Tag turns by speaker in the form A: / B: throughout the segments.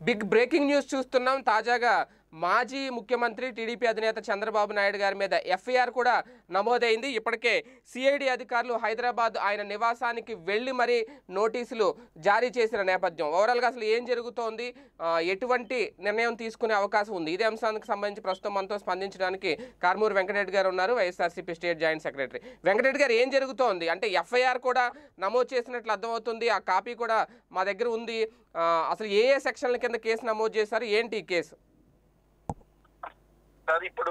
A: Big breaking news చూస్తున్నాం తాజాగా మాజీ ముఖ్యమంత్రి టీడీపీ అధినేత చంద్రబాబు నాయుడు గారి మీద ఎఫ్ఐఆర్ కూడా నమోదైంది ఇప్పటికే సిఐడి అధికారులు హైదరాబాద్ ఆయన నివాసానికి వెళ్ళి మరీ నోటీసులు జారీ చేసిన నేపథ్యం ఓవరాల్గా అసలు ఏం జరుగుతోంది ఆ, ఎటువంటి నిర్ణయం తీసుకునే అవకాశం ఉంది ఇదే అంశానికి సంబంధించి ప్రస్తుతం మనతో స్పందించడానికి కార్మూరు వెంకటరెడ్డి గారు ఉన్నారు YSRCP state joint secretary Venkatareddy garu ఏం జరుగుతోంది అంటే ఎఫ్ఐఆర్ కూడా నమోదు చేసినట్లు అర్థమవుతుంది ఆ కాపీ కూడా మా దగ్గర ఉంది ఆ, అసలు ఏ ఏ సెక్షన్ల కింద కేసు నమోదు చేశారు ఏంటి ఈ కేసు
B: సార్ ఇప్పుడు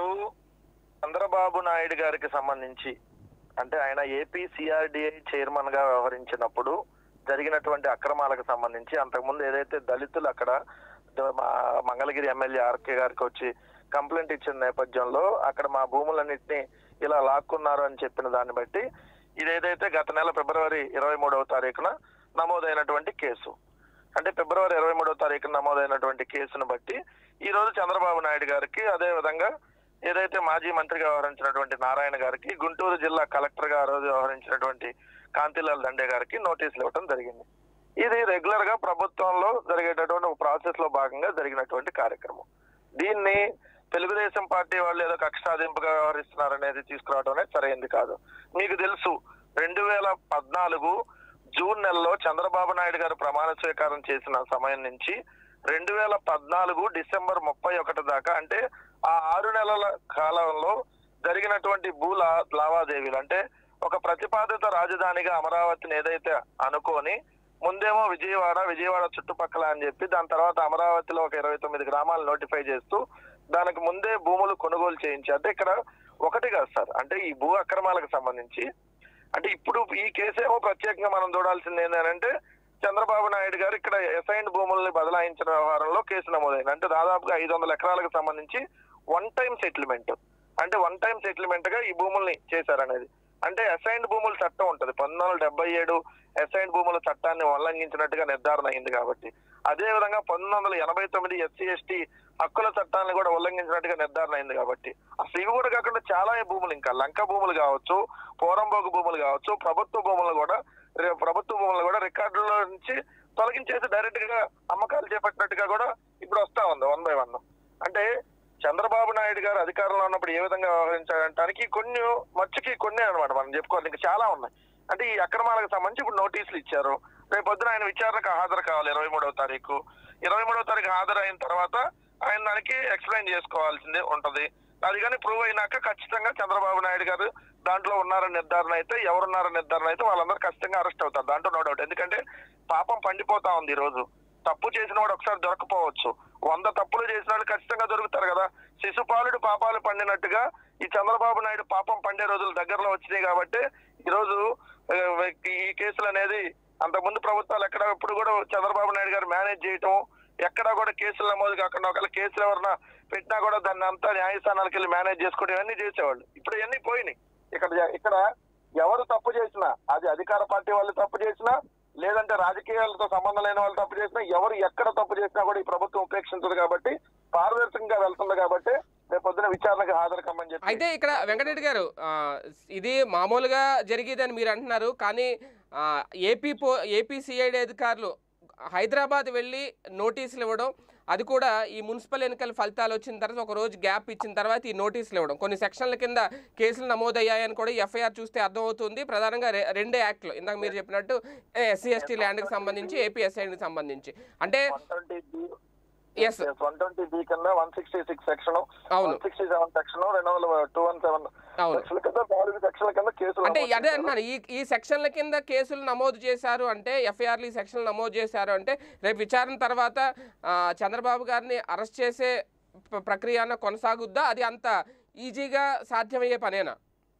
B: చంద్రబాబు నాయుడు గారికి సంబంధించి అంటే ఆయన ఏపీ సిఆర్డిఐ చైర్మన్ గా వ్యవహరించినప్పుడు జరిగినటువంటి అక్రమాలకు సంబంధించి అంతకుముందు ఏదైతే దళితులు అక్కడ ద- మా మంగళగిరి ఎమ్మెల్యే ఆర్కే గారికి వచ్చి కంప్లైంట్ ఇచ్చిన నేపథ్యంలో అక్కడ మా భూములన్నింటినీ ఇలా లాక్కున్నారు అని చెప్పిన దాన్ని బట్టి ఇదేదైతే గత నెల ఫిబ్రవరి ఇరవై మూడవ తారీఖున నమోదైనటువంటి కేసు అంటే ఫిబ్రవరి ఇరవై మూడవ తారీఖున నమోదైనటువంటి కేసును బట్టి ఈ రోజు చంద్రబాబు నాయుడు గారికి అదే విధంగా ఏదైతే మాజీ మంత్రిగా వ్యవహరించినటువంటి నారాయణ గారికి గుంటూరు జిల్లా కలెక్టర్ గా ఆ రోజు వ్యవహరించినటువంటి కాంతిలాల్ దండే గారికి నోటీసులు ఇవ్వడం జరిగింది ఇది రెగ్యులర్ గా ప్రభుత్వంలో జరిగేటటువంటి ఒక ప్రాసెస్ లో భాగంగా జరిగినటువంటి కార్యక్రమం దీన్ని తెలుగుదేశం పార్టీ వాళ్ళు ఏదో కక్ష సాధింపుగా వ్యవహరిస్తున్నారు అనేది తీసుకురావడం అనేది సరైంది కాదు మీకు తెలుసు రెండు వేల పద్నాలుగు జూన్ నెలలో చంద్రబాబు నాయుడు గారు ప్రమాణ స్వీకారం చేసిన సమయం నుంచి రెండు వేల పద్నాలుగు డిసెంబర్ ముప్పై ఒకటి దాకా అంటే ఆ ఆరు నెలల కాలంలో జరిగినటువంటి భూ లా- లావాదేవీలు అంటే ఒక ప్రతిపాదిత రాజధానిగా అమరావతిని ఏదైతే అనుకొని ముందేమో విజయవాడ విజయవాడ చుట్టుపక్కల అని చెప్పి దాని తర్వాత అమరావతిలో ఒక ఇరవై తొమ్మిది గ్రామాలు నోటిఫై చేస్తూ దానికి ముందే భూములు కొనుగోలు చేయించి అంటే ఇక్కడ ఒకటి కాదు సార్ అంటే ఈ భూ అక్రమాలకు సంబంధించి అంటే ఇప్పుడు ఈ కేసేమో ప్రత్యేకంగా మనం చూడాల్సింది ఏంటంటే చంద్రబాబు నాయుడు గారు ఇక్కడ అసైన్డ్ భూముల్ని బదలాయించిన వ్యవహారంలో కేసు నమోదైంది అంటే దాదాపుగా ఐదు వందల ఎకరాలకు సంబంధించి వన్ టైం సెటిల్మెంట్ అంటే వన్ టైం సెటిల్మెంట్ గా ఈ భూముల్ని చేశారనేది అంటే అసైన్డ్ భూముల చట్టం ఉంటది పంతొమ్మిది వందల డెబ్బై ఏడు అసైన్డ్ భూముల చట్టాన్ని ఉల్లంఘించినట్టుగా నిర్ధారణ అయింది కాబట్టి అదే విధంగా పంతొమ్మిది వందల ఎనభై తొమ్మిది ఎస్సీ ఎస్టీ హక్కుల చట్టాన్ని కూడా ఉల్లంఘించినట్టుగా నిర్ధారణ అయింది కాబట్టి అసలు ఇవి కూడా కాకుండా చాలా భూములు ఇంకా లంక భూములు కావచ్చు పోరంబోగు భూములు కావచ్చు ప్రభుత్వ భూములు కూడా రే- ప్రభుత్వ భూములు కూడా రికార్డుల్లో నుంచి తొలగించేసి డైరెక్ట్ గా అమ్మకాలు చేపట్టినట్టుగా కూడా ఇప్పుడు వస్తా ఉంది వన్ బై వన్ అంటే చంద్రబాబు నాయుడు గారు అధికారంలో ఉన్నప్పుడు ఏ విధంగా వ్యవహరించాడంటానికి కొన్ని మచ్చుకి కొన్ని అనమాట మనం చెప్పుకోవాలి ఇంకా చాలా ఉన్నాయి అంటే ఈ అక్రమాలకు సంబంధించి ఇప్పుడు నోటీసులు ఇచ్చారు రేపు పొద్దున ఆయన విచారణకు హాజరు కావాలి ఇరవై మూడవ తారీఖు ఇరవై మూడవ తారీఖు హాజరు అయిన తర్వాత ఆయన దానికి ఎక్స్ప్లెయిన్ చేసుకోవాల్సిందే ఉంటది అది కానీ ప్రూవ్ అయినాక ఖచ్చితంగా చంద్రబాబు నాయుడు గారు దాంట్లో ఉన్నారని నిర్ధారణ అయితే ఎవరున్నారని నిర్ధారణ అయితే వాళ్ళందరూ ఖచ్చితంగా అరెస్ట్ అవుతారు దాంట్లో నో డౌట్ ఎందుకంటే పాపం పండిపోతా ఉంది ఈ రోజు తప్పు చేసిన వాడు ఒకసారి దొరకపోవచ్చు వంద తప్పులు చేసిన వాళ్ళు ఖచ్చితంగా దొరుకుతారు కదా శిశుపాలుడు పాపాలు పండినట్టుగా ఈ చంద్రబాబు నాయుడు పాపం పండే రోజులు దగ్గరలో వచ్చినాయి కాబట్టి ఈ రోజు ఆ, ఈ కేసులు అనేది అంతకుముందు ప్రభుత్వాలు ఎక్కడ ఎప్పుడు కూడా చంద్రబాబు నాయుడు గారు మేనేజ్ చేయటం ఎక్కడా కూడా కేసులు నమోదు కాకుండా ఒకవేళ కేసులు ఎవరన్నా పెట్టినా కూడా దాన్ని అంతా న్యాయస్థానాలకు వెళ్ళి మేనేజ్ చేసుకోవడం ఇవన్నీ చేసేవాళ్ళు ఇప్పుడు ఇవన్నీ పోయినాయి ఇక్కడ ఇక్కడ ఎవరు తప్పు చేసినా అది అధికార పార్టీ వాళ్ళు తప్పు చేసినా లేదంటే రాజకీయాలతో సంబంధం లేని వాళ్ళు తప్పు చేసినా ఎవరు ఎక్కడ తప్పు చేసినా కూడా ఈ ప్రభుత్వం ఉపేక్షించదు కాబట్టి పారదర్శకంగా వెళ్తుంది కాబట్టి రేపు పొద్దున విచారణకు హాజరు కమ్మని చెప్పి
A: అయితే ఇక్కడ వెంకటరెడ్డి గారు ఆ, ఇది మామూలుగా జరిగేదని మీరు అంటున్నారు కానీ ఆ, ఏపీ పో ఏపీ సిఐడి అధికారులు హైదరాబాద్ వెళ్ళి నోటీసులు ఇవ్వడం అది కూడా ఈ మున్సిపల్ ఎన్నికల ఫలితాలు వచ్చిన తర్వాత ఒక రోజు గ్యాప్ ఇచ్చిన తర్వాత ఈ నోటీసులు ఇవ్వడం కొన్ని సెక్షన్ల కింద కేసులు నమోదయ్యాయని కూడా ఎఫ్ఐఆర్ చూస్తే అర్థమవుతుంది ప్రధానంగా రె- రెండే యాక్ట్లు ఇందాక మీరు చెప్పినట్టు ఎస్సీ ఎస్టీ ల్యాండ్కి సంబంధించి ఏపీ ఎస్ఐడికి సంబంధించి అంటే
B: one twenty B
A: S
B: one twenty B కింద వన్ సిక్స్టీ సిక్స్ సెక్షన్
A: అవును.
B: వన్ సిక్స్టీ సెవెన్ సెక్షన్ రెండు వందల టూ వన్ సెవెన్
A: అవును.
B: సెక్షన్ కింద నాలుగు సెక్షన్ల కింద కేసులు
A: అంటే
B: నమోదు
A: అదే
B: చేశారు.
A: అంటున్నాను ఈ ఈ సెక్షన్ల కింద కేసులు నమోదు చేశారు అంటే ఎఫ్ఐఆర్లు ఈ సెక్షన్లు నమోదు చేశారు అంటే రేపు విచారణ తర్వాత ఆ, చంద్రబాబు గారిని అరెస్ట్ చేసే ప్ర- ప్రక్రియ అన్న కొనసాగుద్దా అది అంత ఈజీగా సాధ్యమయ్యే పనేనా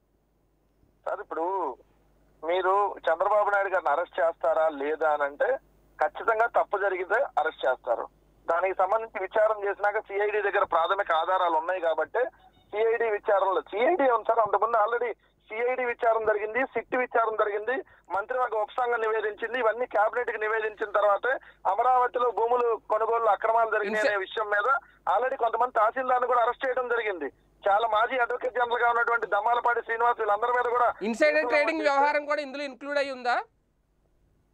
B: సార్ ఇప్పుడు మీరు చంద్రబాబు నాయుడు గారిని అరెస్ట్ చేస్తారా లేదా అని అంటే ఖచ్చితంగా తప్పు జరిగితే అరెస్ట్ చేస్తారు దానికి సంబంధించి విచారణ చేసినాక సిఐడి దగ్గర ప్రాథమిక ఆధారాలు ఉన్నాయి కాబట్టి సిఐడి విచారణలో సిఐడి ఉంది సార్ అంతకుముందు ఆల్రెడీ సిఐడి విచారణ జరిగింది సిట్ విచారణ జరిగింది మంత్రివర్గ ఉపసంఘం నివేదించింది ఇవన్నీ కేబినెట్ కి నివేదించిన తర్వాతే అమరావతిలో భూములు కొనుగోలు అక్రమాలు జరిగినాయి అనే విషయం మీద ఆల్రెడీ కొంతమంది తహసీల్దార్ని కూడా అరెస్ట్ చేయడం జరిగింది చాలా మాజీ అడ్వకేట్ జనరల్ గా ఉన్నటువంటి దమ్మాలపాటి శ్రీనివాస్ వీళ్ళందరి మీద కూడా
A: ఇన్సైడర్ ట్రేడింగ్ వ్యవహారం కూడా ఇందులో ఇంక్లూడ్ అయి ఉందా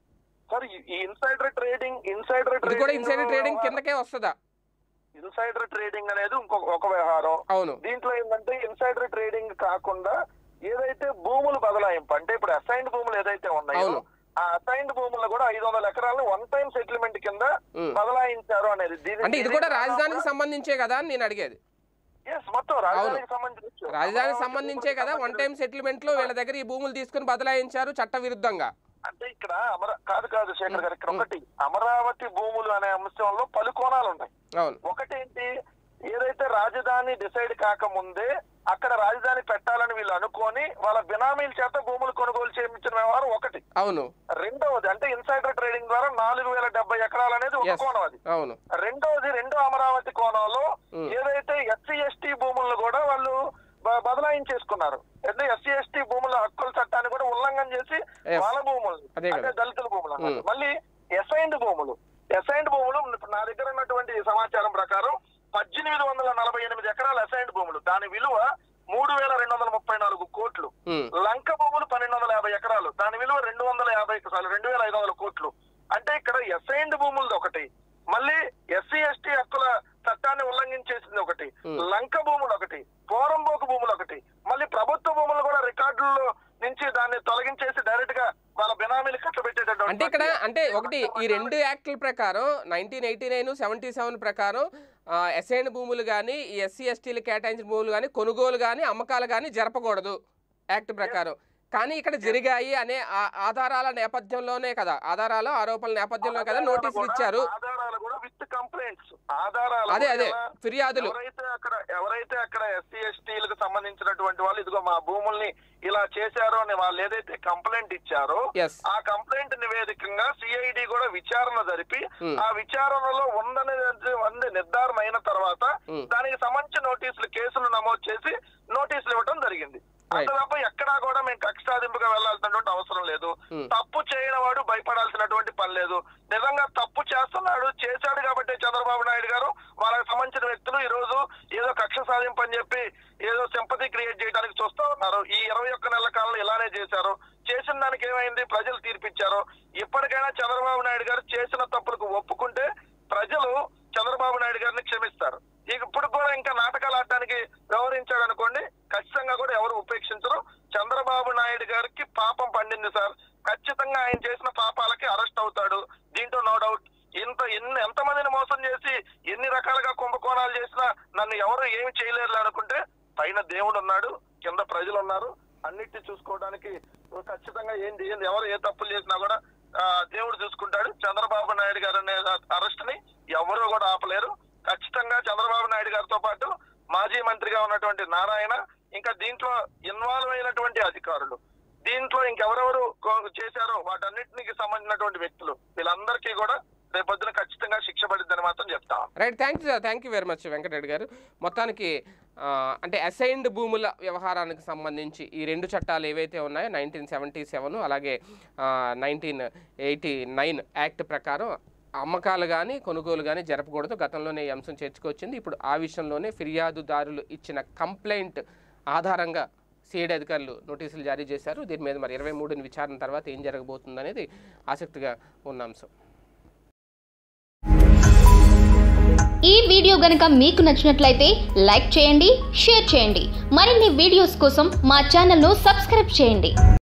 B: సార్ ఈ- ఈ ఇన్సైడర్ ట్రేడింగ్ ఇన్సైడర్
A: ఇది కూడా ఇన్సైడర్ ట్రేడింగ్ కిందకే వస్తుందా
B: ఇన్సైడర్ ట్రేడింగ్ అనేది ఇంకొక ఒక వ్యవహారం
A: అవును
B: దీంట్లో ఏంటంటే ఇన్సైడర్ ట్రేడింగ్ కాకుండా ఏదైతే భూములు బదలాయింపు అంటే ఇప్పుడు అసైన్డ్ భూములు ఏదైతే ఉన్నాయో
A: అవును.
B: ఆ అసైన్డ్ భూముల్లో కూడా ఐదు వందల ఎకరాలను వన్ టైం సెటిల్మెంట్ కింద
A: ఉమ్.
B: బదలాయించారు అనేది దీని-
A: అంటే ఇది
B: దీని
A: కూడా
B: కారణంగా-
A: రాజధానికి సంబంధించే కదా అని నేను అడిగేది
B: Yes, మొత్తం రాజధానికి సంబంధించి
A: రాజధానికి సంబంధించే కదా వన్ టైం సెటిల్మెంట్ లో వీళ్ళ దగ్గర ఈ భూములు తీసుకుని బదలాయించారు చట్ట విరుద్ధంగా
B: అంటే ఇక్కడ అమర కాదు కాదు శేఖర్ గారు ఇక్కడ ఒకటి అమరావతి భూములు అనే అంశంలో పలు కోణాలు ఉన్నాయి
A: అవును
B: ఒకటేంటి ఏదైతే రాజధాని డిసైడ్ కాకముందే అక్కడ రాజధాని పెట్టాలని వీళ్ళు అనుకొని వాళ్ళ బినామీల చేత భూములు కొనుగోలు చేయించిన వ్యవహారం ఒకటి
A: అవును
B: రెండవది అంటే ఇన్సైడర్ ట్రేడింగ్ ద్వారా నాలుగు వేల డెబ్బై ఎకరాలు అనేది ఒక
A: Yes.
B: కోణం అది
A: అవును
B: రెండవది రెండో అమరావతి కోణంలో
A: Mm.
B: ఏదైతే ఎస్సీ ఎస్టీ భూములను కూడా వాళ్ళు బ- బదలాయించేసుకున్నారు అంటే ఎస్సీ ఎస్టీ భూముల హక్కుల చట్టాన్ని కూడా ఉల్లంఘన చేసి
A: Yes.
B: వాళ్ళ భూములు
A: అదే కదా.
B: అంటే దళితుల భూములు అన్నమాట.
A: Mm.
B: మళ్ళీ ఎసైన్డ్ భూములు ఎసైన్డ్ భూములు నా దగ్గర ఉన్నటువంటి సమాచారం ప్రకారం పద్దెనిమిది వందల నలభై ఎనిమిది ఎకరాల అసైన్డ్ భూములు దాని విలువ మూడు వేల రెండు వందల ముప్పై నాలుగు కోట్లు
A: ఉమ్.
B: లంక భూములు పన్నెండు వందల యాభై ఎకరాలు దాని విలువ రెండు వందల యాభై సారీ రెండు వేల ఐదు వందల కోట్లు అంటే ఇక్కడ ఎస్ఐండ్ భూములది ఒకటి మళ్ళీ ఎస్సీ ఎస్టీ హక్కుల చట్టాన్ని ఉల్లంఘించేసింది ఒకటి
A: Hmm.
B: లంక భూములు ఒకటి పోరంబోకు భూములు ఒకటి మళ్ళీ ప్రభుత్వ భూములు కూడా రికార్డుల్లో నుంచి దాన్ని తొలగించేసి డైరెక్ట్ గా వాళ్ళ బినామీలు కట్టబెట్టేటటువంటి
A: అంటే ఇక్కడ అంటే ఒకటి ఈ రెండు యాక్టుల ప్రకారం nineteen eighty nine seventy seven ప్రకారం ఎస్ఐన్ భూములు కానీ ఈ ఎస్సీ ఎస్టీలు కేటాయించిన భూములు కానీ కొనుగోలు కానీ అమ్మకాలు కానీ జరపకూడదు యాక్ట్ ప్రకారం కానీ ఇక్కడ జరిగాయి అనే ఆ- ఆధారాల నేపథ్యంలోనే కదా ఆధారాలు ఆరోపణల నేపథ్యంలో కదా
B: ఆధారాలు
A: నోటీసులు
B: కూడా-
A: ఇచ్చారు
B: ఆధారాలు కూడా విత్ కంప్లైంట్స్ ఆధారాలు
A: అదే
B: కూడా
A: అదే
B: ఎలా-
A: ఫిర్యాదులు
B: ఎవరైతే అక్కడ ఎవరైతే అక్కడ ఎస్సీ ఎస్టీలకు సంబంధించినటువంటి వాళ్ళు ఇదిగో మా భూముల్ని ఇలా చేశారు అని వాళ్ళు ఏదైతే కంప్లైంట్ ఇచ్చారో
A: ఎస్
B: ఆ కంప్లైంట్ నివేదికంగా సిఐడి కూడా విచారణ జరిపి
A: Hmm.
B: ఆ విచారణలో ఉందని ఉంది నిర్ధారణ అయిన తర్వాత
A: Hmm.
B: దానికి సంబంధించిన నోటీసులు కేసులు నమోదు చేసి నోటీసులు ఇవ్వడం జరిగింది అంత
A: Right.
B: తప్ప ఎక్కడా కూడా మేము కక్ష సాధింపుగా వెళ్లాల్సినటువంటి అవసరం లేదు
A: Hmm.
B: తప్పు చేయని వాడు భయపడాల్సినటువంటి పని లేదు నిజంగా తప్పు చేస్తున్నాడు చేశాడు కాబట్టి చంద్రబాబు నాయుడు గారు వాళ్ళకి సంబంధించిన వ్యక్తులు ఈ రోజు ఏదో కక్ష సాధింపు అని చెప్పి ఏదో సింపతి క్రియేట్ చేయడానికి చూస్తా ఉన్నారు ఈ ఇరవై ఒక్క నెలల కాలంలో ఇలానే చేశారు చేసిన దానికి ఏమైంది ప్రజలు తీర్పిచ్చారు ఇప్పటికైనా చంద్రబాబు నాయుడు గారు చేసిన తప్పులకు ఒప్పుకుంటే ప్రజలు చంద్రబాబు నాయుడు గారిని క్షమిస్తారు ఇక ఇప్పుడు కూడా ఇంకా నాటకాలు ఆడటానికి వ్యవహరించాడు అనుకోండి ఖచ్చితంగా కూడా ఎవరు ఉపేక్షించరు చంద్రబాబు నాయుడు గారికి పాపం పండింది సార్ ఖచ్చితంగా ఆయన చేసిన పాపాలకి అరెస్ట్ అవుతాడు దీంట్లో నో డౌట్ ఇంత ఎన్ని ఎంతమందిని మోసం చేసి ఎన్ని రకాలుగా కుంభకోణాలు చేసినా నన్ను ఎవరు ఏమి చేయలేరు అనుకుంటే పైన దేవుడు ఉన్నాడు కింద ప్రజలు ఉన్నారు అన్నిటిని చూసుకోవడానికి ఖచ్చితంగా ఏం చేయండి ఎవరు ఏ తప్పులు చేసినా కూడా ఆ, దేవుడు చూసుకుంటాడు చంద్రబాబు నాయుడు గారు అనే అరెస్ట్ ని ఎవరు కూడా ఆపలేరు ఖచ్చితంగా చంద్రబాబు నాయుడు గారితో పాటు మాజీ మంత్రిగా ఉన్నటువంటి నారాయణ ఇంకా దీంట్లో ఇన్వాల్వ్ అయినటువంటి అధికారులు దీంట్లో ఇంకెవరెవరు కో- చేశారో వాటన్నిటికి సంబంధించినటువంటి వ్యక్తులు వీళ్ళందరికీ కూడా రేపొద్దున ఖచ్చితంగా శిక్ష పడిద్దని మాత్రం చెప్తాం
A: right thank you thank you very much Venkatareddy garu మొత్తానికి ఆ, అంటే అసైన్డ్ భూముల వ్యవహారానికి సంబంధించి ఈ రెండు చట్టాలు ఏవైతే ఉన్నాయో నైన్టీన్ సెవెంటీ సెవెన్ అలాగే నైన్టీన్ ఎయిటీ నైన్ యాక్ట్ ప్రకారం అమ్మకాలు కానీ కొనుగోలు కానీ జరపకూడదు గతంలోనే ఈ అంశం చేర్చుకొచ్చింది ఇప్పుడు ఆ విషయంలోనే ఫిర్యాదుదారులు ఇచ్చిన కంప్లైంట్ ఆధారంగా సిఐడి అధికారులు నోటీసులు జారీ చేశారు దీని మీద మరి ఇరవై మూడుని విచారణ తర్వాత ఏం జరగబోతుంది అనేది ఆసక్తిగా ఉన్న అంశం
C: ఈ వీడియో గనుక మీకు నచ్చినట్లయితే లైక్ చేయండి షేర్ చేయండి మరిన్ని వీడియోస్ కోసం మా ఛానల్ను సబ్స్క్రైబ్ చేయండి